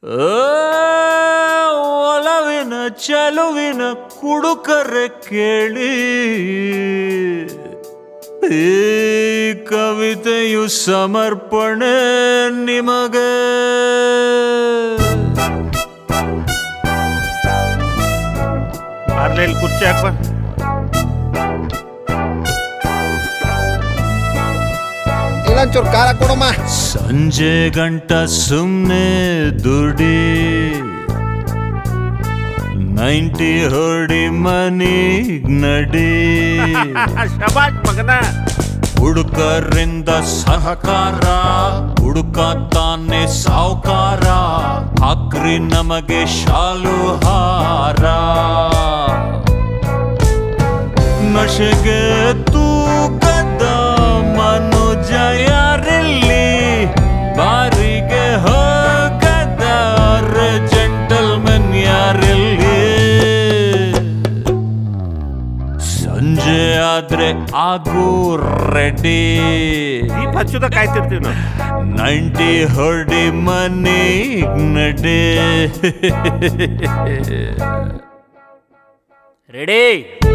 ಆ, ಒಲವಿನ ಚಲುವಿನ ಕುಡುಕರೆ ಕೇಳಿ ಈ ಕವಿತೆಯು ಸಮರ್ಪಣೆ ನಿಮಗೆ ಅರ್ಲಿ ಇಲ್ಲಿ ಕುರ್ಚಿ ಹಾಕ್ಬ ಇಲ್ಲೊಂಚೂರು ಖಾರ ಕೊಡಮ್ಮ ಸಂಜೆ ಗಂಟ ಸುಮ್ನೆ ದುಡಿ ನೈಂಟಿ ಹೊಡಿ ಮನಿಗ್ ನಡಿ ಶಬಾಷ್ ಮಗನ ಹುಡುಕರಿಂದ ಸಹಕಾರ ಹುಡುಕ ತಾನೆ ಸಾವುಕಾರ ಹಾಕ್ರಿ ನಮಗೆ ಶಾಲು ಹಾರ ನಶೆಗೆ ತೂಕದ ಮನುಜ ಯಾರಿಲ್ಲಿ ಬಾರಿಗೆ ಹೋಗದ ಜೆಂಟಲ್ಮೆನ್ ಯಾರಿಲ್ಲಿ ಸಂಜೆ ಆದ್ರೆ ಆಗು ರೆಡಿ ದೀಪ ಹಚ್ಚುದ ಕಾಯ್ತಿರ್ತೀವಿ ನಾವು ನೈಂಟಿ ಹೊಡಿ ಮನಿಗ್ ನಡೆ ರೆಡಿ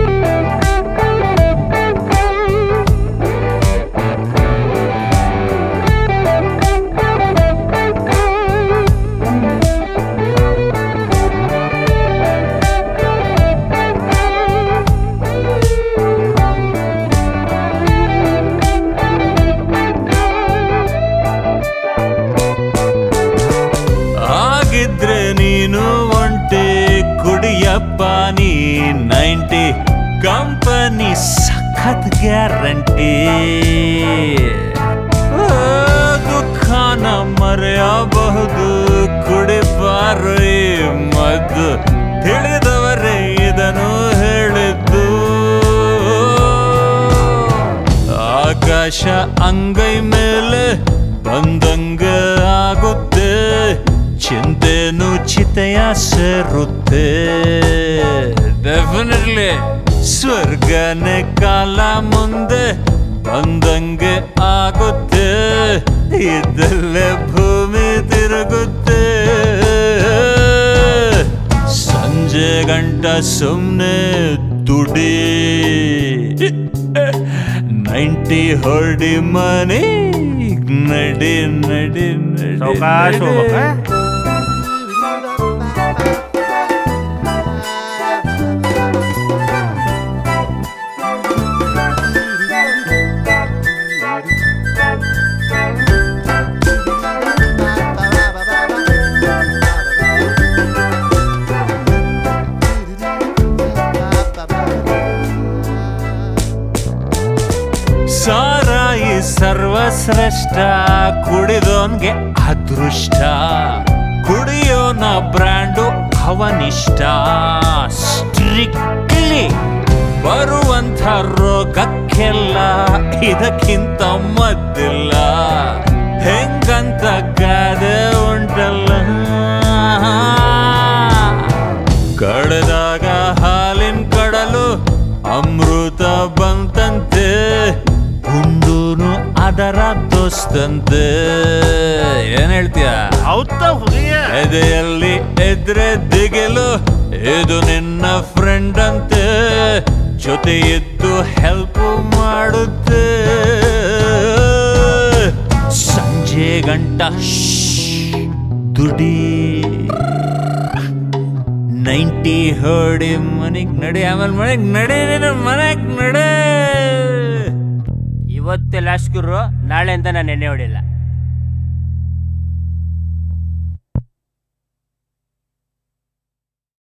ಆಗಿದ್ರೆ ನೀನು ಒಂಟೆ ಕುಡಿಯಪ್ಪ ನೀ ನೈಂಟಿ ಕಂಪನಿ ಸಖತ್ ಗ್ಯಾರಂಟಿ ದುಃಖನ ಮರೆಯಬಹುದು ಕುಡಿಬಾರು ಈ ಮದ್ದು ತಿಳಿದವರೇ ಇದನ್ನು ಹೇಳಿದ್ದು ಆಕಾಶ ಅಂಗೈ ಮೇಲೆ ಬಂದಂಗ ಆಗುತ್ತೆ ಚಿಂತೆನು ಚಿತೆಯ ಸೇರುತ್ತೆ ಡೆಫಿನೆಟ್ಲಿ ಸ್ವರ್ಗನೆ ಕಾಲ ಮುಂದೆ ಬಂದಂಗೆ ಆಗುತ್ತೆ ಇದಲ್ಲೇ ಭೂಮಿ ತಿರುಗುತ್ತೆ ಸಂಜೆ ಗಂಟ ಸುಮ್ನೆ ದುಡಿ ನೈಂಟಿ ಹೊಡಿ ಮನೆ ನಡಿ ನಡಿ ನಡಿ ಸಾವ್ಕಾಶ ನಡಿ. ಹೋಗ್ಬೇಕ ಸಾರಾಯಿ ಸರ್ವಶ್ರೇಷ್ಠ ಕುಡಿದೋನ್ಗೆ ಅದೃಷ್ಟ ಕುಡಿಯೋನ ಬ್ರ್ಯಾಂಡು ಅವನಿಷ್ಟ ಸ್ಟ್ರಿಕ್ಟ್ಲಿ ಬರುವಂಥ ರೋಗಕ್ಕೆಲ್ಲ ಇದಕ್ಕಿಂತ ಮದ್ದಿಲ್ಲ ಹೆಂಗಂತ ಗಾದೆ ಉಂಟಲ್ಲ ಕಡದಾಗ ಹಾಲಿನ ಕಡಲು ಅಮೃತ ಬಂತಂತೆ ಹುಂಡೂನು ಅದರ ದೋಸ್ತಂತೆ ಏನ್ ಹೇಳ್ತೀಯ ಹೌದ ಹುಲಿಯ ಎದೆಯಲ್ಲಿ ಎದ್ರೆ ದಿಗಿಲು ಇದು ನಿನ್ನ ಫ್ರೆಂಡ್ ಅಂತೆ ಜೊತೆ ಇದ್ದು ಹೆಲ್ಪ್ ಮಾಡುತ್ತೆ ಸಂಜೆ ಗಂಟ ಶ್ಶ್, ದುಡಿ ನೈಂಟಿ ಹೊಡಿ ಮನೆಗ್ ನಡಿ ಆಮೇಲೆ ಮನೆಗ್ ನಡಿ ನೀನು ಮನೆಗ್ ನಡೆ ಇವತ್ತೇ ಲಾಸ್ಟ್ ಗುರು ನಾಳೆಯಿಂದ ನಾನು ಎಣ್ಣೆ ಹೊಡಿಲ್ಲ